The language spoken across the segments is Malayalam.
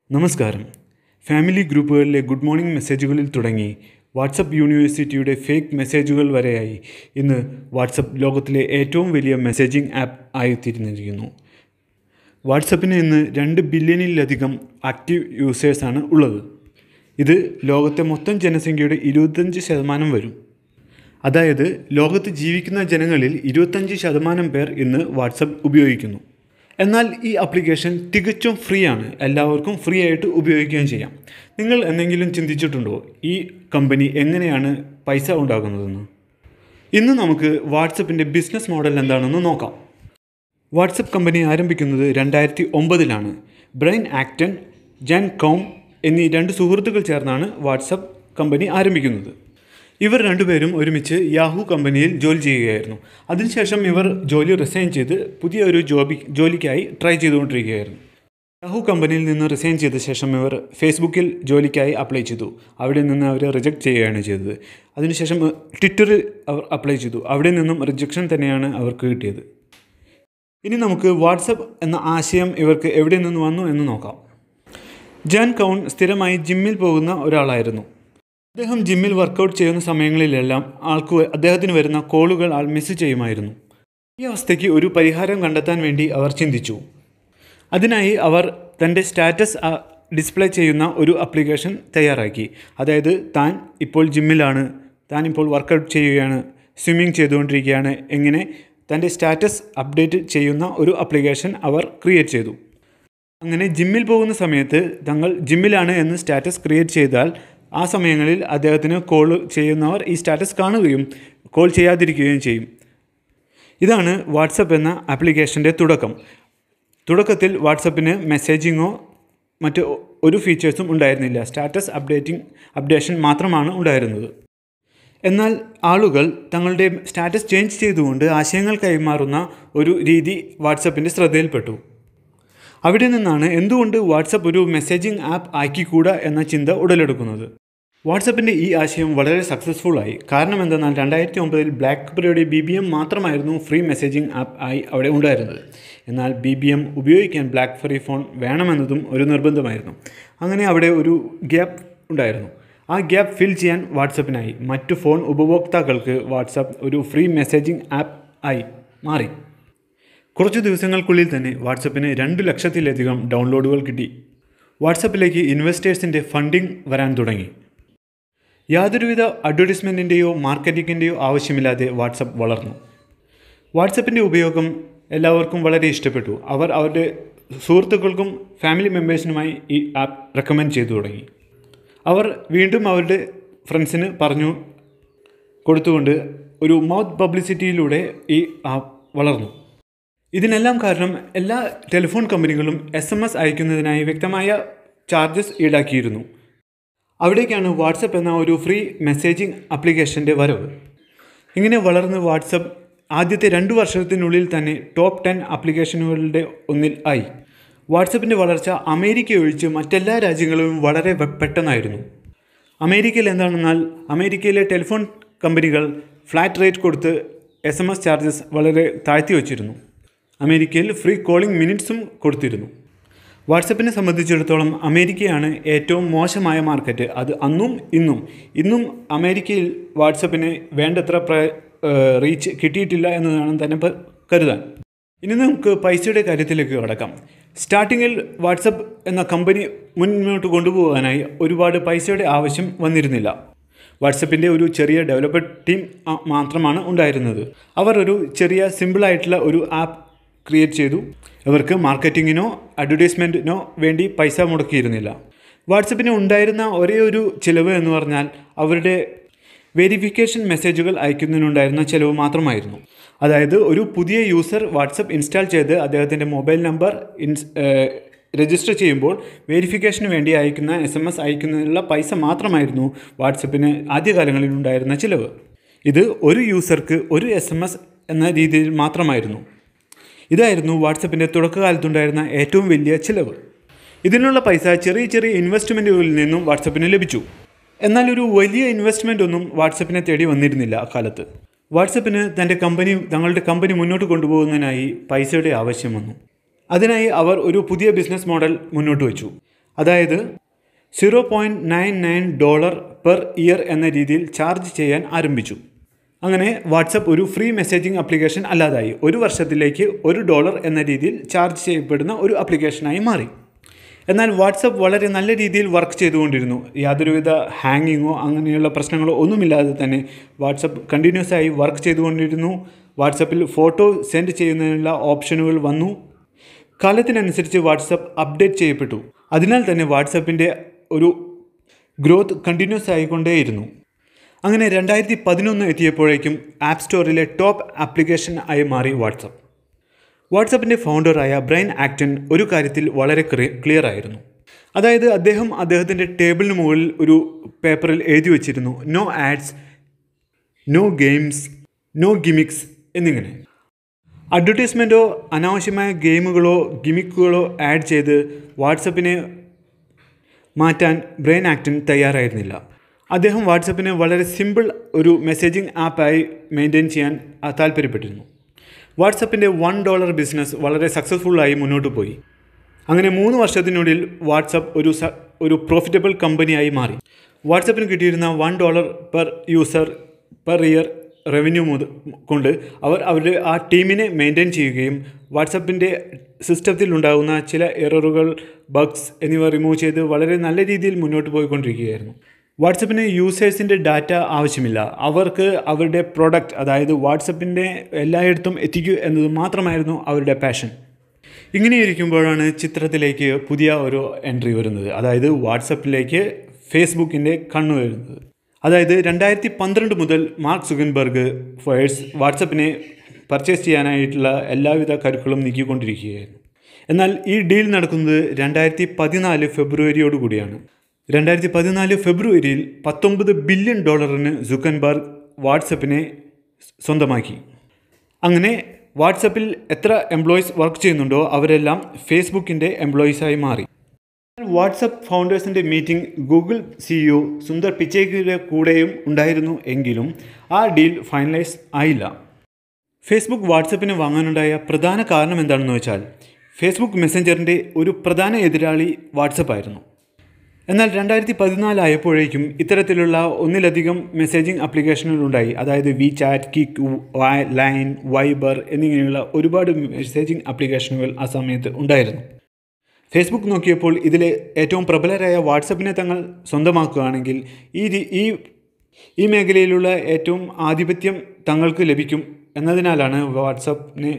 നമസ്കാരം ഫാമിലി ഗ്രൂപ്പുകളിലെ ഗുഡ് മോർണിംഗ് മെസ്സേജുകളിൽ തുടങ്ങി വാട്സപ്പ് യൂണിവേഴ്സിറ്റിയുടെ ഫേക്ക് മെസ്സേജുകൾ വരെയായി ഇന്ന് വാട്സപ്പ് ലോകത്തിലെ ഏറ്റവും വലിയ മെസ്സേജിംഗ് ആപ്പ് ആയിത്തീർന്നിരിക്കുന്നു വാട്സപ്പിന് ഇന്ന് രണ്ട് ബില്യണിലധികം ആക്റ്റീവ് യൂസേഴ്സാണ് ഉള്ളത് ഇത് ലോകത്തെ മൊത്തം ജനസംഖ്യയുടെ ഇരുപത്തഞ്ച് ശതമാനം വരും അതായത് ലോകത്ത് ജീവിക്കുന്ന ജനങ്ങളിൽ ഇരുപത്തഞ്ച് ശതമാനം പേർ ഇന്ന് വാട്സപ്പ് ഉപയോഗിക്കുന്നു എന്നാൽ ഈ ആപ്ലിക്കേഷൻ തികച്ചും ഫ്രീ ആണ് എല്ലാവർക്കും ഫ്രീ ആയിട്ട് ഉപയോഗിക്കുകയും ചെയ്യാം നിങ്ങൾ എന്തെങ്കിലും ചിന്തിച്ചിട്ടുണ്ടോ ഈ കമ്പനി എങ്ങനെയാണ് പൈസ ഉണ്ടാക്കുന്നതെന്ന് ഇന്ന് നമുക്ക് വാട്സപ്പിൻ്റെ ബിസിനസ് മോഡൽ എന്താണെന്ന് നോക്കാം വാട്സപ്പ് കമ്പനി ആരംഭിക്കുന്നത് രണ്ടായിരത്തി ഒമ്പതിലാണ് ബ്രൈൻ ആക്ടൻ ജാൻ കൗം എന്നീ രണ്ട് സുഹൃത്തുക്കൾ ചേർന്നാണ് വാട്സപ്പ് കമ്പനി ആരംഭിക്കുന്നത് ഇവർ രണ്ടുപേരും ഒരുമിച്ച് യാഹു കമ്പനിയിൽ ജോലി ചെയ്യുകയായിരുന്നു അതിനുശേഷം ഇവർ ജോലി റിസൈൻ ചെയ്ത് പുതിയ ഒരു ജോബി ജോലിക്കായി ട്രൈ ചെയ്തുകൊണ്ടിരിക്കുകയായിരുന്നു യാഹു കമ്പനിയിൽ നിന്ന് റിസൈൻ ചെയ്ത ശേഷം ഇവർ ഫേസ്ബുക്കിൽ ജോലിക്കായി അപ്ലൈ ചെയ്തു അവിടെ നിന്ന് അവർ റിജക്റ്റ് ചെയ്യുകയാണ് ചെയ്തത് അതിനുശേഷം ട്വിറ്ററിൽ അവർ അപ്ലൈ ചെയ്തു അവിടെ നിന്നും റിജക്ഷൻ തന്നെയാണ് അവർക്ക് കിട്ടിയത് ഇനി നമുക്ക് വാട്സപ്പ് എന്ന ആശയം ഇവർക്ക് എവിടെ നിന്ന് വന്നു എന്ന് നോക്കാം ജാൻ കൗൺ സ്ഥിരമായി ജിമ്മിൽ പോകുന്ന ഒരാളായിരുന്നു അദ്ദേഹം ജിമ്മിൽ വർക്കൗട്ട് ചെയ്യുന്ന സമയങ്ങളിലെല്ലാം ആൾക്ക് അദ്ദേഹത്തിന് വരുന്ന കോളുകൾ ആൾ മിസ് ചെയ്യുമായിരുന്നു ഈ അവസ്ഥയ്ക്ക് ഒരു പരിഹാരം കണ്ടെത്താൻ വേണ്ടി അവർ ചിന്തിച്ചു അതിനായി അവർ തൻ്റെ സ്റ്റാറ്റസ് ഡിസ്പ്ലേ ചെയ്യുന്ന ഒരു ആപ്ലിക്കേഷൻ തയ്യാറാക്കി അതായത് താൻ ഇപ്പോൾ ജിമ്മിലാണ് താൻ ഇപ്പോൾ വർക്കൗട്ട് ചെയ്യുകയാണ് സ്വിമ്മിങ് ചെയ്തുകൊണ്ടിരിക്കുകയാണ് എങ്ങനെ തൻ്റെ സ്റ്റാറ്റസ് അപ്ഡേറ്റ് ചെയ്യുന്ന ഒരു ആപ്ലിക്കേഷൻ അവർ ക്രിയേറ്റ് ചെയ്തു അങ്ങനെ ജിമ്മിൽ പോകുന്ന സമയത്ത് തങ്ങൾ ജിമ്മിലാണ് എന്ന് സ്റ്റാറ്റസ് ക്രിയേറ്റ് ചെയ്താൽ ആ സമയങ്ങളിൽ അദ്ദേഹത്തിന് കോൾ ചെയ്യുന്നവർ ഈ സ്റ്റാറ്റസ് കാണുകയും കോൾ ചെയ്യാതിരിക്കുകയും ചെയ്യും ഇതാണ് വാട്സപ്പ് എന്ന ആപ്ലിക്കേഷൻ്റെ തുടക്കം തുടക്കത്തിൽ വാട്സപ്പിന് മെസ്സേജിങ്ങോ മറ്റ് ഒരു ഫീച്ചേഴ്സും ഉണ്ടായിരുന്നില്ല സ്റ്റാറ്റസ് അപ്ഡേറ്റിംഗ് അപ്ഡേഷൻ മാത്രമാണ് ഉണ്ടായിരുന്നത് എന്നാൽ ആളുകൾ തങ്ങളുടെ സ്റ്റാറ്റസ് ചേഞ്ച് ചെയ്തുകൊണ്ട് ആശയങ്ങൾ കൈമാറുന്ന ഒരു രീതി വാട്സപ്പിൻ്റെ ശ്രദ്ധയിൽപ്പെട്ടു അവിടെ നിന്നാണ് എന്തുകൊണ്ട് വാട്സപ്പ് ഒരു മെസ്സേജിംഗ് ആപ്പ് ആക്കിക്കൂടാ എന്ന ചിന്ത ഉടലെടുക്കുന്നത് വാട്സപ്പിൻ്റെ ഈ ആശയം വളരെ സക്സസ്ഫുൾ ആയി കാരണം എന്തെന്നാൽ രണ്ടായിരത്തി ഒമ്പതിൽ ബ്ലാക്ക്ബെറിയുടെ ബി ബി എം മാത്രമായിരുന്നു ഫ്രീ മെസ്സേജിംഗ് ആപ്പ് ആയി അവിടെ ഉണ്ടായിരുന്നത് എന്നാൽ ബി ബി എം ഉപയോഗിക്കാൻ ബ്ലാക്ക്ബെറി ഫോൺ വേണമെന്നതും ഒരു നിർബന്ധമായിരുന്നു അങ്ങനെ അവിടെ ഒരു ഗ്യാപ്പ് ഉണ്ടായിരുന്നു ആ ഗ്യാപ്പ് ഫിൽ ചെയ്യാൻ വാട്സപ്പിനായി മറ്റു ഫോൺ ഉപഭോക്താക്കൾക്ക് വാട്സപ്പ് ഒരു ഫ്രീ മെസ്സേജിംഗ് ആപ്പ് ആയി മാറി കുറച്ച് ദിവസങ്ങൾക്കുള്ളിൽ തന്നെ വാട്സപ്പിന് രണ്ട് ലക്ഷത്തിലധികം ഡൗൺലോഡുകൾ കിട്ടി വാട്സപ്പിലേക്ക് ഇൻവെസ്റ്റേഴ്സിൻ്റെ ഫണ്ടിംഗ് വരാൻ തുടങ്ങി യാതൊരുവിധ അഡ്വർടൈസ്മെൻറ്റിൻ്റെയോ മാർക്കറ്റിങ്ങിൻ്റെയോ ആവശ്യമില്ലാതെ വാട്സപ്പ് വളർന്നു വാട്സപ്പിൻ്റെ ഉപയോഗം എല്ലാവർക്കും വളരെ ഇഷ്ടപ്പെട്ടു അവർ അവരുടെ സുഹൃത്തുക്കൾക്കും ഫാമിലി മെമ്പേഴ്സിനുമായി ഈ ആപ്പ് റെക്കമെൻഡ് ചെയ്തു തുടങ്ങി അവർ വീണ്ടും അവരുടെ ഫ്രണ്ട്സിന് പറഞ്ഞു കൊടുത്തുകൊണ്ട് ഒരു മൗത്ത് പബ്ലിസിറ്റിയിലൂടെ ഈ ആപ്പ് വളർന്നു ഇതിനെല്ലാം കാരണം എല്ലാ ടെലിഫോൺ കമ്പനികളും എസ് എം എസ് അയക്കുന്നതിനായി വ്യക്തമായ ചാർജസ് ഈടാക്കിയിരുന്നു അവിടേക്കാണ് വാട്സപ്പ് എന്ന ഒരു ഫ്രീ മെസ്സേജിംഗ് ആപ്ലിക്കേഷൻ്റെ വരവ് ഇങ്ങനെ വളർന്ന് വാട്സപ്പ് ആദ്യത്തെ രണ്ട് വർഷത്തിനുള്ളിൽ തന്നെ ടോപ്പ് ടെൻ ആപ്ലിക്കേഷനുകളുടെ ഒന്നിൽ ആയി വാട്സപ്പിൻ്റെ വളർച്ച അമേരിക്ക ഒഴിച്ച് മറ്റെല്ലാ രാജ്യങ്ങളിലും വളരെ പെട്ടെന്നായിരുന്നു അമേരിക്കയിൽ എന്താണെന്നാൽ അമേരിക്കയിലെ ടെലിഫോൺ കമ്പനികൾ ഫ്ലാറ്റ് റേറ്റ് കൊടുത്ത് എസ് എം എസ് ചാർജസ് വളരെ താഴ്ത്തി വച്ചിരുന്നു അമേരിക്കയിൽ ഫ്രീ കോളിംഗ് മിനിറ്റ്സും കൊടുത്തിരുന്നു വാട്സപ്പിനെ സംബന്ധിച്ചിടത്തോളം അമേരിക്കയാണ് ഏറ്റവും മോശമായ മാർക്കറ്റ് അത് അന്നും ഇന്നും ഇന്നും അമേരിക്കയിൽ വാട്സപ്പിന് വേണ്ടത്ര പ്ര റീച്ച് കിട്ടിയിട്ടില്ല എന്ന് വേണം തന്നെ കരുതാൻ ഇനി നമുക്ക് പൈസയുടെ കാര്യത്തിലേക്ക് കടക്കാം സ്റ്റാർട്ടിങ്ങിൽ വാട്സപ്പ് എന്ന കമ്പനി മുന്നോട്ട് കൊണ്ടുപോകാനായി ഒരുപാട് പൈസയുടെ ആവശ്യം വന്നിരുന്നില്ല വാട്സപ്പിൻ്റെ ഒരു ചെറിയ ഡെവലപ്പർ ടീം മാത്രമാണ് ഉണ്ടായിരുന്നത് അവർ ഒരു ചെറിയ സിമ്പിളായിട്ടുള്ള ഒരു ആപ്പ് ക്രിയേറ്റ് ചെയ്തു ഇവർക്ക് മാർക്കറ്റിങ്ങിനോ അഡ്വർടൈസ്മെൻറ്റിനോ വേണ്ടി പൈസ മുടക്കിയിരുന്നില്ല വാട്സപ്പിന് ഉണ്ടായിരുന്ന ഒരേ ഒരു ചിലവ് എന്ന് പറഞ്ഞാൽ അവരുടെ വെരിഫിക്കേഷൻ മെസ്സേജുകൾ അയക്കുന്നതിനുണ്ടായിരുന്ന ചിലവ് മാത്രമായിരുന്നു അതായത് ഒരു പുതിയ യൂസർ വാട്സപ്പ് ഇൻസ്റ്റാൾ ചെയ്ത് അദ്ദേഹത്തിൻ്റെ മൊബൈൽ നമ്പർ ഇൻസ് രജിസ്റ്റർ ചെയ്യുമ്പോൾ വെരിഫിക്കേഷന് വേണ്ടി അയക്കുന്ന എസ് എം എസ് അയക്കുന്നതിനുള്ള പൈസ മാത്രമായിരുന്നു വാട്സപ്പിന് ആദ്യകാലങ്ങളിൽ ഉണ്ടായിരുന്ന ചിലവ് ഇത് ഒരു യൂസർക്ക് ഒരു എസ് എം എസ് എന്ന രീതിയിൽ മാത്രമായിരുന്നു ഇതായിരുന്നു വാട്സപ്പിൻ്റെ തുടക്കകാലത്തുണ്ടായിരുന്ന ഏറ്റവും വലിയ ചിലവ് ഇതിനുള്ള പൈസ ചെറിയ ചെറിയ ഇൻവെസ്റ്റ്മെൻറ്റുകളിൽ നിന്നും വാട്സപ്പിന് ലഭിച്ചു എന്നാൽ ഒരു വലിയ ഇൻവെസ്റ്റ്മെൻ്റ് ഒന്നും വാട്സപ്പിനെ തേടി വന്നിരുന്നില്ല അക്കാലത്ത് വാട്സപ്പിന് തൻ്റെ കമ്പനി തങ്ങളുടെ കമ്പനി മുന്നോട്ട് കൊണ്ടുപോകുന്നതിനായി പൈസയുടെ ആവശ്യം വന്നു അതിനായി അവർ ഒരു പുതിയ ബിസിനസ് മോഡൽ മുന്നോട്ട് വെച്ചു അതായത് zero point nine nine dollar per year എന്ന രീതിയിൽ ചാർജ് ചെയ്യാൻ ആരംഭിച്ചു അങ്ങനെ വാട്സപ്പ് ഒരു ഫ്രീ മെസ്സേജിംഗ് ആപ്ലിക്കേഷൻ അല്ലാതായി ഒരു വർഷത്തിലേക്ക് ഒരു ഡോളർ എന്ന രീതിയിൽ ചാർജ് ചെയ്യപ്പെടുന്ന ഒരു ആപ്ലിക്കേഷനായി മാറി എന്നാൽ വാട്സപ്പ് വളരെ നല്ല രീതിയിൽ വർക്ക് ചെയ്തുകൊണ്ടിരുന്നു യാതൊരുവിധ ഹാങ്ങിങ്ങോ അങ്ങനെയുള്ള പ്രശ്നങ്ങളോ ഒന്നുമില്ലാതെ തന്നെ വാട്സപ്പ് കണ്ടിന്യൂസ് ആയി വർക്ക് ചെയ്തുകൊണ്ടിരുന്നു വാട്സപ്പിൽ ഫോട്ടോ സെൻഡ് ചെയ്യുന്നതിനുള്ള ഓപ്ഷനുകൾ വന്നു കാലത്തിനനുസരിച്ച് വാട്സപ്പ് അപ്ഡേറ്റ് ചെയ്യപ്പെട്ടു അതിനാൽ തന്നെ വാട്സപ്പിൻ്റെ ഒരു ഗ്രോത്ത് കണ്ടിന്യൂസ് ആയിക്കൊണ്ടേയിരുന്നു അങ്ങനെ രണ്ടായിരത്തി പതിനൊന്ന് എത്തിയപ്പോഴേക്കും ആപ്പ് സ്റ്റോറിലെ ടോപ്പ് ആപ്ലിക്കേഷൻ ആയി മാറി വാട്സപ്പ് വാട്സപ്പിൻ്റെ ഫൗണ്ടറായ ബ്രൈൻ ആക്ടൻ ഒരു കാര്യത്തിൽ വളരെ ക്ലിയർ ആയിരുന്നു അതായത് അദ്ദേഹം അദ്ദേഹത്തിൻ്റെ ടേബിളിന് മുകളിൽ ഒരു പേപ്പറിൽ എഴുതി വച്ചിരുന്നു no ads no games no gimmicks എന്നിങ്ങനെ അഡ്വർടൈസ്മെൻറ്റോ അനാവശ്യമായ ഗെയിമുകളോ ഗിമിക്കുകളോ ആഡ് ചെയ്ത് വാട്സപ്പിനെ മാറ്റാൻ ബ്രെയിൻ ആക്ടൻ തയ്യാറായിരുന്നില്ല അദ്ദേഹം വാട്സപ്പിനെ വളരെ സിമ്പിൾ ഒരു മെസ്സേജിംഗ് ആപ്പായി മെയിൻറ്റെയിൻ ചെയ്യാൻ താല്പര്യപ്പെട്ടിരുന്നു വാട്സപ്പിൻ്റെ വൺ ഡോളർ ബിസിനസ് വളരെ സക്സസ്ഫുള്ളായി മുന്നോട്ട് പോയി അങ്ങനെ മൂന്ന് വർഷത്തിനുള്ളിൽ വാട്സപ്പ് ഒരു സ ഒരു പ്രോഫിറ്റബിൾ കമ്പനിയായി മാറി വാട്സപ്പിന് കിട്ടിയിരുന്ന one dollar per user per year revenue മുതൽ കൊണ്ട് അവർ അവരുടെ ആ ടീമിനെ മെയിൻറ്റെയിൻ ചെയ്യുകയും വാട്സപ്പിൻ്റെ സിസ്റ്റത്തിൽ ഉണ്ടാകുന്ന ചില എററുകൾ ബഗ്സ് എന്നിവ റിമൂവ് ചെയ്ത് വളരെ നല്ല രീതിയിൽ മുന്നോട്ട് പോയിക്കൊണ്ടിരിക്കുകയായിരുന്നു വാട്സപ്പിന് യൂസേഴ്സിൻ്റെ ഡാറ്റ ആവശ്യമില്ല അവർക്ക് അവരുടെ പ്രൊഡക്റ്റ് അതായത് വാട്സപ്പിൻ്റെ എല്ലായിടത്തും എത്തിക്കൂ എന്നത് മാത്രമായിരുന്നു അവരുടെ പാഷൻ ഇങ്ങനെയിരിക്കുമ്പോഴാണ് ചിത്രത്തിലേക്ക് പുതിയ ഒരു എൻട്രി വരുന്നത് അതായത് വാട്സപ്പിലേക്ക് ഫേസ്ബുക്കിൻ്റെ കണ്ണു വരുന്നത് അതായത് രണ്ടായിരത്തി പന്ത്രണ്ട് മുതൽ മാർക്ക് സുഗൻബർഗ് ഫേഴ്സ് വാട്സപ്പിനെ പർച്ചേസ് ചെയ്യാനായിട്ടുള്ള എല്ലാവിധ കരുക്കളും നീക്കിക്കൊണ്ടിരിക്കുകയായിരുന്നു എന്നാൽ ഈ ഡീൽ നടക്കുന്നത് രണ്ടായിരത്തി പതിനാല് ഫെബ്രുവരിയോടുകൂടിയാണ് രണ്ടായിരത്തി പതിനാല് ഫെബ്രുവരിയിൽ പത്തൊമ്പത് ബില്യൺ ഡോളറിന് സുക്കൻബർഗ് വാട്സപ്പിനെ സ്വന്തമാക്കി അങ്ങനെ വാട്സപ്പിൽ എത്ര എംപ്ലോയീസ് വർക്ക് ചെയ്യുന്നുണ്ടോ അവരെല്ലാം ഫേസ്ബുക്കിൻ്റെ എംപ്ലോയീസായി മാറി വാട്സപ്പ് ഫൗണ്ടേഴ്സിൻ്റെ മീറ്റിംഗ് ഗൂഗിൾ സിഇഒ സുന്ദർ പിച്ചേക്കിയുടെ കൂടെയും ഉണ്ടായിരുന്നു എങ്കിലും ആ ഡീൽ ഫൈനലൈസ് ആയില്ല ഫേസ്ബുക്ക് വാട്സപ്പിന് വാങ്ങാനുണ്ടായ പ്രധാന കാരണം എന്താണെന്ന് വെച്ചാൽ ഫേസ്ബുക്ക് മെസ്സഞ്ചറിൻ്റെ ഒരു പ്രധാന എതിരാളി വാട്സപ്പ് ആയിരുന്നു എന്നാൽ രണ്ടായിരത്തി പതിനാലായപ്പോഴേക്കും ഇത്തരത്തിലുള്ള ഒന്നിലധികം മെസ്സേജിംഗ് ആപ്ലിക്കേഷനുകളുണ്ടായി അതായത് WeChat Kik Line Viber എന്നിങ്ങനെയുള്ള ഒരുപാട് മെസ്സേജിംഗ് ആപ്ലിക്കേഷനുകൾ ആ സമയത്ത് ഉണ്ടായിരുന്നു ഫേസ്ബുക്ക് നോക്കിയപ്പോൾ ഇതിലെ ഏറ്റവും പ്രബലരായ വാട്സപ്പിനെ തങ്ങൾ സ്വന്തമാക്കുകയാണെങ്കിൽ ഈ ഈ ഈ മേഖലയിലുള്ള ഏറ്റവും ആധിപത്യം തങ്ങൾക്ക് ലഭിക്കും എന്നതിനാലാണ് വാട്സപ്പിനെ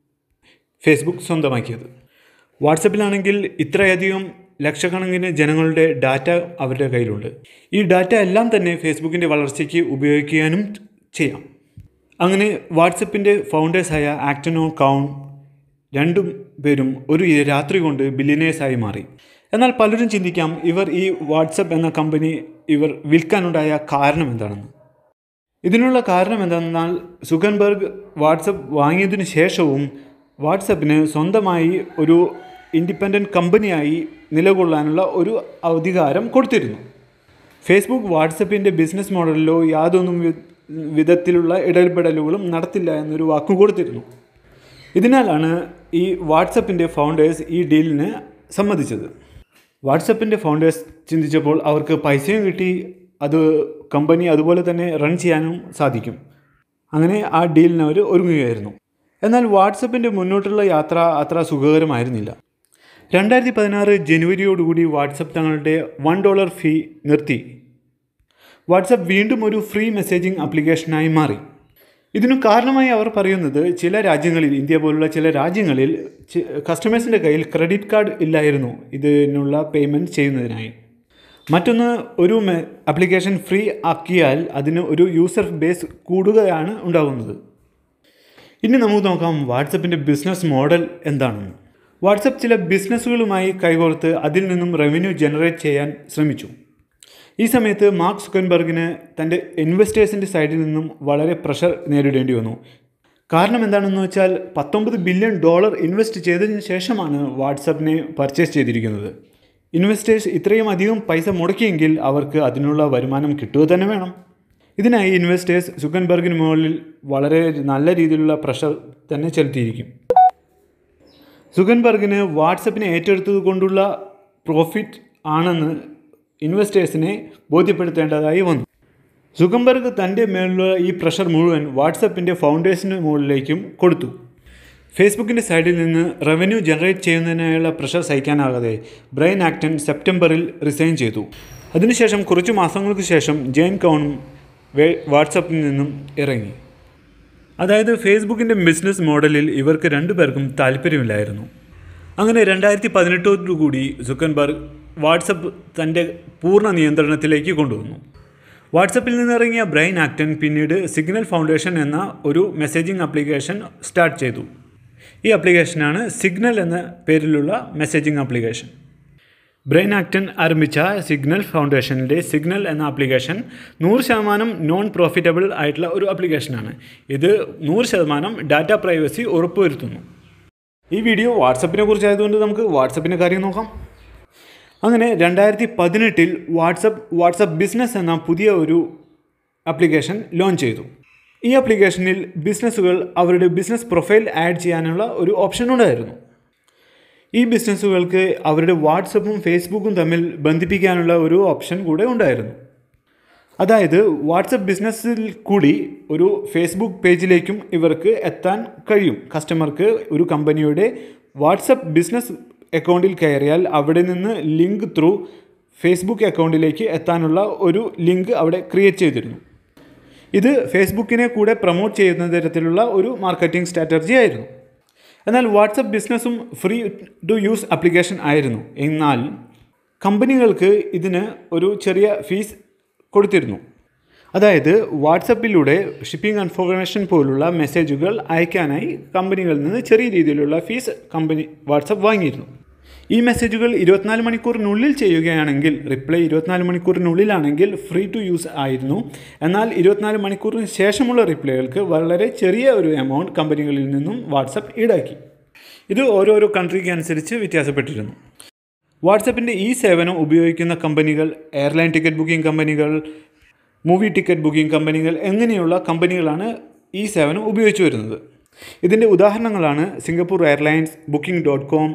ഫേസ്ബുക്ക് സ്വന്തമാക്കിയത് വാട്സപ്പിലാണെങ്കിൽ ഇത്രയധികം ലക്ഷക്കണക്കിന് ജനങ്ങളുടെ ഡാറ്റ അവരുടെ കയ്യിലുണ്ട് ഈ ഡാറ്റ എല്ലാം തന്നെ ഫേസ്ബുക്കിൻ്റെ വളർച്ചയ്ക്ക് ഉപയോഗിക്കാനും ചെയ്യാം അങ്ങനെ വാട്സപ്പിൻ്റെ ഫൗണ്ടേഴ്സായ ആക്ടനോ കൗൺ രണ്ടും പേരും ഒരു രാത്രി കൊണ്ട് ബില്യനേഴ്സായി മാറി എന്നാൽ പലരും ചിന്തിക്കാം ഇവർ ഈ വാട്സപ്പ് എന്ന കമ്പനി ഇവർ വിൽക്കാനുണ്ടായ കാരണം എന്താണെന്ന് ഇതിനുള്ള കാരണം എന്താണെന്നാൽ സുഗൻബർഗ് വാട്സപ്പ് വാങ്ങിയതിനു ശേഷവും വാട്സപ്പിന് സ്വന്തമായി ഒരു ഇൻഡിപെൻഡൻറ്റ് കമ്പനിയായി നിലകൊള്ളാനുള്ള ഒരു അധികാരം കൊടുത്തിരുന്നു ഫേസ്ബുക്ക് വാട്സപ്പിൻ്റെ ബിസിനസ് മോഡലിലോ യാതൊന്നും വിധത്തിലുള്ള ഇടപെടലുകളും നടത്തില്ല എന്നൊരു വാക്കും കൊടുത്തിരുന്നു ഇതിനാലാണ് ഈ വാട്സപ്പിൻ്റെ ഫൗണ്ടേഴ്സ് ഈ ഡീലിന് സമ്മതിച്ചത് വാട്സപ്പിൻ്റെ ഫൗണ്ടേഴ്സ് ചിന്തിച്ചപ്പോൾ അവർക്ക് പൈസയും കിട്ടി അത് കമ്പനി അതുപോലെ തന്നെ റൺ ചെയ്യാനും സാധിക്കും അങ്ങനെ ആ ഡീലിന് അവർ ഒരുങ്ങുകയായിരുന്നു എന്നാൽ വാട്സപ്പിൻ്റെ മുന്നോട്ടുള്ള യാത്ര അത്ര സുഖകരമായിരുന്നില്ല രണ്ടായിരത്തി പതിനാറ് ജനുവരിയോടുകൂടി വാട്സപ്പ് തങ്ങളുടെ വൺ ഡോളർ ഫീ നിർത്തി വാട്സപ്പ് വീണ്ടും ഒരു ഫ്രീ മെസ്സേജിംഗ് ആപ്ലിക്കേഷനായി മാറി ഇതിനു കാരണമായി അവർ പറയുന്നത് ചില രാജ്യങ്ങളിൽ ഇന്ത്യ പോലുള്ള ചില രാജ്യങ്ങളിൽ കസ്റ്റമേഴ്സിൻ്റെ കയ്യിൽ ക്രെഡിറ്റ് കാർഡ് ഇല്ലായിരുന്നു ഇതിനുള്ള പേയ്മെൻറ്റ് ചെയ്യുന്നതിനായി മറ്റൊന്ന് ഒരു ആപ്ലിക്കേഷൻ ഫ്രീ ആക്കിയാൽ അതിന് ഒരു യൂസർ ബേസ് കൂടുകയാണ് ഉണ്ടാകുന്നത് ഇനി നമുക്ക് നോക്കാം വാട്സപ്പിൻ്റെ ബിസിനസ് മോഡൽ എന്താണെന്ന് വാട്സപ്പ് ചില ബിസിനസ്സുകളുമായി കൈകോർത്ത് അതിൽ നിന്നും റവന്യൂ ജനറേറ്റ് ചെയ്യാൻ ശ്രമിച്ചു ഈ സമയത്ത് മാർക്ക് സുക്കൻബർഗിന് തൻ്റെ ഇൻവെസ്റ്റേഴ്സിൻ്റെ സൈഡിൽ നിന്നും വളരെ പ്രഷർ നേരിടേണ്ടി വന്നു കാരണം എന്താണെന്ന് വെച്ചാൽ പത്തൊമ്പത് ബില്യൺ ഡോളർ ഇൻവെസ്റ്റ് ചെയ്തതിന് ശേഷമാണ് വാട്സപ്പിനെ പർച്ചേസ് ചെയ്തിരിക്കുന്നത് ഇൻവെസ്റ്റേഴ്സ് ഇത്രയും അധികം പൈസ മുടക്കിയെങ്കിൽ അവർക്ക് അതിനുള്ള വരുമാനം കിട്ടുക തന്നെ വേണം ഇതിനായി ഇൻവെസ്റ്റേഴ്സ് സുക്കൻബർഗിന് മുകളിൽ വളരെ നല്ല രീതിയിലുള്ള പ്രഷർ തന്നെ ചെലുത്തിയിരിക്കും സുഗൻബർഗിന് വാട്സപ്പിനെ ഏറ്റെടുത്തത് കൊണ്ടുള്ള പ്രോഫിറ്റ് ആണെന്ന് ഇൻവെസ്റ്റേഴ്സിനെ ബോധ്യപ്പെടുത്തേണ്ടതായി വന്നു സുഗംബർഗ് തൻ്റെ മേലുള്ള ഈ പ്രഷർ മുഴുവൻ വാട്സപ്പിൻ്റെ ഫൗണ്ടേഷന് മുകളിലേക്കും കൊടുത്തു ഫേസ്ബുക്കിൻ്റെ സൈഡിൽ നിന്ന് റവന്യൂ ജനറേറ്റ് ചെയ്യുന്നതിനായുള്ള പ്രഷർ സഹിക്കാനാകാതെ ബ്രൈൻ ആക്ടൻ സെപ്റ്റംബറിൽ റിസൈൻ ചെയ്തു അതിനുശേഷം കുറച്ച് മാസങ്ങൾക്ക് ശേഷം ജെയിൻ കൗണും വാട്സപ്പിൽ നിന്നും ഇറങ്ങി അതായത് ഫേസ്ബുക്കിൻ്റെ ബിസിനസ് മോഡലിൽ ഇവർക്ക് രണ്ടുപേർക്കും താല്പര്യമില്ലായിരുന്നു അങ്ങനെ രണ്ടായിരത്തി പതിനെട്ടോടുകൂടി സുക്കൻബർഗ് വാട്സപ്പ് തൻ്റെ പൂർണ്ണ നിയന്ത്രണത്തിലേക്ക് കൊണ്ടുവന്നു വാട്സപ്പിൽ നിന്നിറങ്ങിയ ബ്രൈൻ ആക്ടൻ പിന്നീട് സിഗ്നൽ ഫൗണ്ടേഷൻ എന്ന ഒരു മെസ്സേജിംഗ് ആപ്ലിക്കേഷൻ സ്റ്റാർട്ട് ചെയ്തു ഈ ആപ്ലിക്കേഷനാണ് സിഗ്നൽ എന്ന പേരിലുള്ള മെസ്സേജിംഗ് ആപ്ലിക്കേഷൻ ബ്രെയിൻ ആക്ടൻ ആരംഭിച്ച സിഗ്നൽ ഫൗണ്ടേഷനിലെ സിഗ്നൽ എന്ന ആപ്ലിക്കേഷൻ നൂറ് ശതമാനം നോൺ പ്രോഫിറ്റബിൾ ആയിട്ടുള്ള ഒരു ആപ്ലിക്കേഷനാണ് ഇത് നൂറ് ശതമാനം ഡാറ്റ പ്രൈവസി ഉറപ്പുവരുത്തുന്നു ഈ വീഡിയോ വാട്സപ്പിനെ കുറിച്ചായതുകൊണ്ട് നമുക്ക് വാട്സപ്പിൻ്റെ കാര്യം നോക്കാം അങ്ങനെ രണ്ടായിരത്തി പതിനെട്ടിൽ വാട്സപ്പ് വാട്സപ്പ് ബിസിനസ് എന്ന പുതിയ ഒരു ആപ്ലിക്കേഷൻ ലോഞ്ച് ചെയ്തു ഈ ആപ്ലിക്കേഷനിൽ ബിസിനസ്സുകൾ അവരുടെ ബിസിനസ് പ്രൊഫൈൽ ആഡ് ചെയ്യാനുള്ള ഒരു ഓപ്ഷൻ ഉണ്ടായിരുന്നു ഈ ബിസിനസ്സുകൾക്ക് അവരുടെ വാട്സപ്പും ഫേസ്ബുക്കും തമ്മിൽ ബന്ധിപ്പിക്കാനുള്ള ഒരു ഓപ്ഷൻ കൂടെ ഉണ്ടായിരുന്നു അതായത് വാട്സപ്പ് ബിസിനസ്സിൽ കൂടി ഒരു ഫേസ്ബുക്ക് പേജിലേക്കും ഇവർക്ക് എത്താൻ കഴിയും കസ്റ്റമർക്ക് ഒരു കമ്പനിയുടെ വാട്സപ്പ് ബിസിനസ് അക്കൗണ്ടിൽ കയറിയാൽ അവിടെ നിന്ന് ലിങ്ക് ത്രൂ ഫേസ്ബുക്ക് അക്കൗണ്ടിലേക്ക് എത്താനുള്ള ഒരു ലിങ്ക് അവിടെ ക്രിയേറ്റ് ചെയ്തിരുന്നു ഇത് ഫേസ്ബുക്കിനെ കൂടെ പ്രൊമോട്ട് ചെയ്യുന്ന തരത്തിലുള്ള ഒരു മാർക്കറ്റിംഗ് സ്ട്രാറ്റജി ആയിരുന്നു എന്നാൽ വാട്സപ്പ് ബിസിനസ്സും ഫ്രീ ടു യൂസ് ആപ്ലിക്കേഷൻ ആയിരുന്നു എന്നാൽ കമ്പനികൾക്ക് ഇതിന് ഒരു ചെറിയ ഫീസ് കൊടുത്തിരുന്നു അതായത് വാട്സപ്പിലൂടെ ഷിപ്പിംഗ് ഇൻഫോർമേഷൻ പോലുള്ള മെസ്സേജുകൾ അയക്കാനായി കമ്പനികളിൽ നിന്ന് ചെറിയ രീതിയിലുള്ള ഫീസ് കമ്പനി വാട്സപ്പ് വാങ്ങിയിരുന്നു ഈ മെസ്സേജുകൾ ഇരുപത്തിനാല് മണിക്കൂറിനുള്ളിൽ ചെയ്യുകയാണെങ്കിൽ റിപ്ലൈ ഇരുപത്തിനാല് മണിക്കൂറിനുള്ളിലാണെങ്കിൽ ഫ്രീ ടു യൂസ് ആയിരുന്നു എന്നാൽ ഇരുപത്തിനാല് മണിക്കൂറിന് ശേഷമുള്ള റിപ്ലൈകൾക്ക് വളരെ ചെറിയ ഒരു എമൗണ്ട് കമ്പനികളിൽ നിന്നും വാട്സപ്പ് ഈടാക്കി ഇത് ഓരോരോ കൺട്രിക്ക് അനുസരിച്ച് വ്യത്യാസപ്പെട്ടിരുന്നു വാട്സപ്പിൻ്റെ ഈ സേവനം ഉപയോഗിക്കുന്ന കമ്പനികൾ എയർലൈൻ ടിക്കറ്റ് ബുക്കിംഗ് കമ്പനികൾ മൂവി ടിക്കറ്റ് ബുക്കിംഗ് കമ്പനികൾ എങ്ങനെയുള്ള കമ്പനികളാണ് ഈ സേവനം ഉപയോഗിച്ചു വരുന്നത് ഇതിൻ്റെ ഉദാഹരണങ്ങളാണ് Singapore Airlines Booking dot com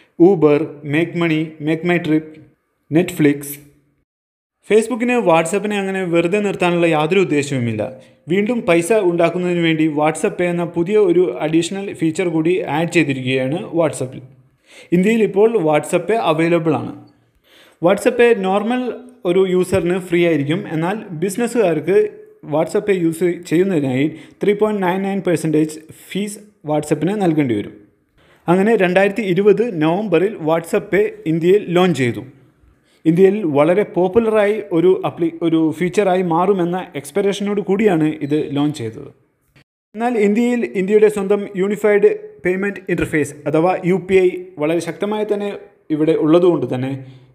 Uber make money MakeMyTrip Netflix ഫേസ്ബുക്കിന് വാട്സപ്പിനെ അങ്ങനെ വെറുതെ നിർത്താനുള്ള യാതൊരു ഉദ്ദേശവുമില്ല വീണ്ടും പൈസ ഉണ്ടാക്കുന്നതിന് വേണ്ടി വാട്സപ്പ് പേ എന്ന പുതിയ ഒരു അഡീഷണൽ ഫീച്ചർ കൂടി ആഡ് ചെയ്തിരിക്കുകയാണ് വാട്സപ്പിൽ ഇന്ത്യയിൽ ഇപ്പോൾ വാട്സപ്പ് പേ അവൈലബിൾ ആണ് വാട്സപ്പ് പേ നോർമൽ ഒരു യൂസറിന് ഫ്രീ ആയിരിക്കും എന്നാൽ ബിസിനസ്സുകാർക്ക് വാട്സപ്പ് പേ യൂസ് ചെയ്യുന്നതിനായി three point nine nine percentage fees വാട്സപ്പിന് നൽകേണ്ടി വരും അങ്ങനെ രണ്ടായിരത്തി ഇരുപത് നവംബറിൽ വാട്സപ്പ് പേ ഇന്ത്യയിൽ ലോഞ്ച് ചെയ്തു ഇന്ത്യയിൽ വളരെ പോപ്പുലറായി ഒരു അപ്ലി ഒരു ഫീച്ചറായി മാറുമെന്ന എക്സ്പെക്ടേഷനോട് കൂടിയാണ് ഇത് ലോഞ്ച് ചെയ്തത് എന്നാൽ ഇന്ത്യയിൽ ഇന്ത്യയുടെ സ്വന്തം യൂണിഫൈഡ് പേയ്മെൻറ്റ് ഇൻ്റർഫേസ് അഥവാ യു പി ഐ വളരെ ശക്തമായി തന്നെ ഇവിടെ ഉള്ളതുകൊണ്ട് തന്നെ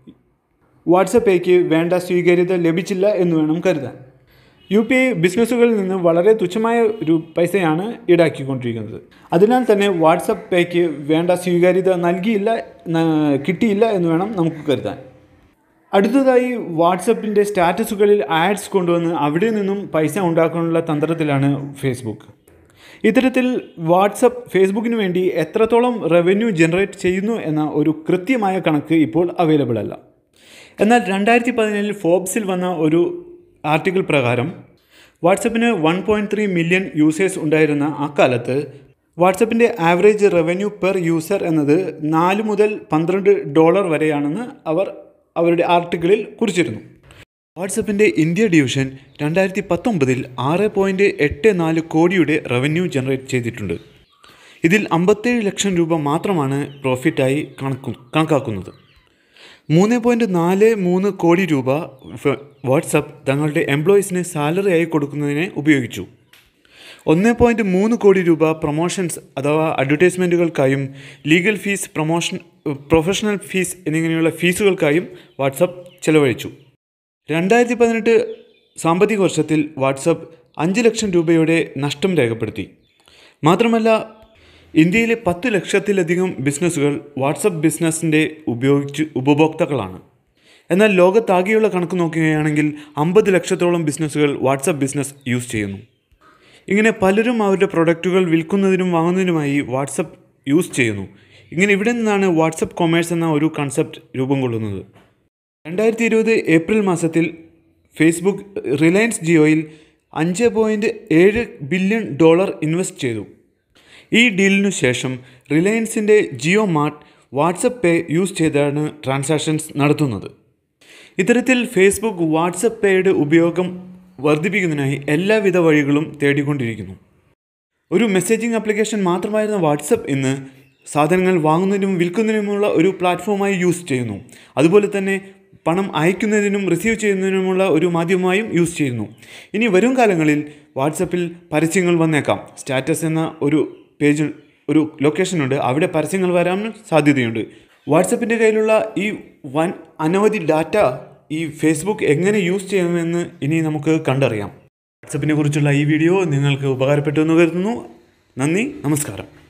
വാട്സപ്പ് പേയ്ക്ക് വേണ്ട സ്വീകാര്യത ലഭിച്ചില്ല എന്ന് വേണം കരുതാൻ യു പി ഐ ബിസിനസ്സുകളിൽ നിന്ന് വളരെ തുച്ഛമായ ഒരു പൈസയാണ് ഈടാക്കിക്കൊണ്ടിരിക്കുന്നത് അതിനാൽ തന്നെ വാട്സപ്പ് പേയ്ക്ക് വേണ്ട സ്വീകാര്യത നൽകിയില്ല കിട്ടിയില്ല എന്ന് വേണം നമുക്ക് കരുതാൻ അടുത്തതായി വാട്സപ്പിൻ്റെ സ്റ്റാറ്റസുകളിൽ ആഡ്സ് കൊണ്ടുവന്ന് അവിടെ നിന്നും പൈസ ഉണ്ടാക്കാനുള്ള തന്ത്രത്തിലാണ് ഫേസ്ബുക്ക് ഇത്തരത്തിൽ വാട്സപ്പ് ഫേസ്ബുക്കിന് വേണ്ടി എത്രത്തോളം റവന്യൂ ജനറേറ്റ് ചെയ്യുന്നു എന്ന ഒരു കൃത്യമായ കണക്ക് ഇപ്പോൾ അവൈലബിൾ അല്ല എന്നാൽ രണ്ടായിരത്തി പതിനേഴിൽ ഫോബ്സിൽ വന്ന ഒരു ആർട്ടിക്കിൾ പ്രകാരം വാട്സപ്പിന് one point three million users ഉണ്ടായിരുന്ന അക്കാലത്ത് വാട്സപ്പിൻ്റെ ആവറേജ് റവന്യൂ പെർ യൂസർ എന്നത് നാല് മുതൽ പന്ത്രണ്ട് ഡോളർ വരെയാണെന്ന് അവർ അവരുടെ ആർട്ടിക്കിളിൽ കുറിച്ചിരുന്നു വാട്സപ്പിൻ്റെ ഇന്ത്യ ഡിവിഷൻ രണ്ടായിരത്തി പത്തൊമ്പതിൽ ആറ് പോയിൻറ്റ് എട്ട് നാല് കോടിയുടെ റവന്യൂ ജനറേറ്റ് ചെയ്തിട്ടുണ്ട് ഇതിൽ അമ്പത്തേഴ് ലക്ഷം രൂപ മാത്രമാണ് പ്രോഫിറ്റായി കണക്കു കണക്കാക്കുന്നത് മൂന്ന് പോയിൻറ്റ് നാല് മൂന്ന് കോടി രൂപ വാട്സപ്പ് തങ്ങളുടെ എംപ്ലോയീസിന് സാലറി ആയി കൊടുക്കുന്നതിന് ഉപയോഗിച്ചു ഒന്ന് പോയിൻറ്റ് മൂന്ന് കോടി രൂപ പ്രൊമോഷൻസ് അഥവാ അഡ്വർടൈസ്മെൻറ്റുകൾക്കായും legal fees promotion professional fees എന്നിങ്ങനെയുള്ള ഫീസുകൾക്കായും വാട്സപ്പ് ചെലവഴിച്ചു രണ്ടായിരത്തി പതിനെട്ട് സാമ്പത്തിക വർഷത്തിൽ വാട്സപ്പ് അഞ്ച് ലക്ഷം രൂപയുടെ നഷ്ടം രേഖപ്പെടുത്തി മാത്രമല്ല ഇന്ത്യയിലെ പത്ത് ലക്ഷത്തിലധികം ബിസിനസ്സുകൾ വാട്സപ്പ് ബിസിനസ്സിൻ്റെ ഉപയോഗിച്ച് ഉപഭോക്താക്കളാണ് എന്നാൽ ലോകത്താകെയുള്ള കണക്ക് നോക്കുകയാണെങ്കിൽ അമ്പത് ലക്ഷത്തോളം ബിസിനസ്സുകൾ വാട്സപ്പ് ബിസിനസ് യൂസ് ചെയ്യുന്നു ഇങ്ങനെ പലരും അവരുടെ പ്രൊഡക്റ്റുകൾ വിൽക്കുന്നതിനും വാങ്ങുന്നതിനുമായി വാട്സപ്പ് യൂസ് ചെയ്യുന്നു ഇങ്ങനെ ഇവിടെ നിന്നാണ് വാട്സപ്പ് കൊമേഴ്സ് എന്ന ഒരു കൺസെപ്റ്റ് രൂപം കൊള്ളുന്നത് രണ്ടായിരത്തി ഇരുപത് ഏപ്രിൽ മാസത്തിൽ ഫേസ്ബുക്ക് റിലയൻസ് ജിയോയിൽ അഞ്ച് പോയിൻറ്റ് ഏഴ് ബില്യൺ ഡോളർ ഇൻവെസ്റ്റ് ചെയ്തു ഈ ഡീലിനു ശേഷം റിലയൻസിൻ്റെ Jio Mart WhatsApp Pay use ചെയ്താണ് ട്രാൻസാക്ഷൻസ് നടത്തുന്നത് ഇത്തരത്തിൽ ഫേസ്ബുക്ക് വാട്സപ്പ് പേയുടെ ഉപയോഗം വർദ്ധിപ്പിക്കുന്നതിനായി എല്ലാവിധ വഴികളും തേടിക്കൊണ്ടിരിക്കുന്നു ഒരു മെസ്സേജിംഗ് ആപ്ലിക്കേഷൻ മാത്രമായിരുന്ന വാട്സപ്പ് ഇന്ന് സാധനങ്ങൾ വാങ്ങുന്നതിനും വിൽക്കുന്നതിനുമുള്ള ഒരു പ്ലാറ്റ്ഫോമായി യൂസ് ചെയ്യുന്നു അതുപോലെ തന്നെ പണം അയക്കുന്നതിനും റിസീവ് ചെയ്യുന്നതിനുമുള്ള ഒരു മാധ്യമമായും യൂസ് ചെയ്യുന്നു ഇനി വരും കാലങ്ങളിൽ വാട്സപ്പിൽ പരസ്യങ്ങൾ വന്നേക്കാം സ്റ്റാറ്റസ് എന്ന ഒരു പേജ് ഒരു ലൊക്കേഷനുണ്ട് അവിടെ പരസ്യങ്ങൾ വരാൻ സാധ്യതയുണ്ട് വാട്സപ്പിൻ്റെ കയ്യിലുള്ള ഈ വൻ അനവധി ഡാറ്റ ഈ ഫേസ്ബുക്ക് എങ്ങനെ യൂസ് ചെയ്യുമെന്ന് ഇനി നമുക്ക് കണ്ടറിയാം വാട്സപ്പിനെ കുറിച്ചുള്ള ഈ വീഡിയോ നിങ്ങൾക്ക് ഉപകാരപ്പെട്ടു എന്ന് കരുതുന്നു നന്ദി നമസ്കാരം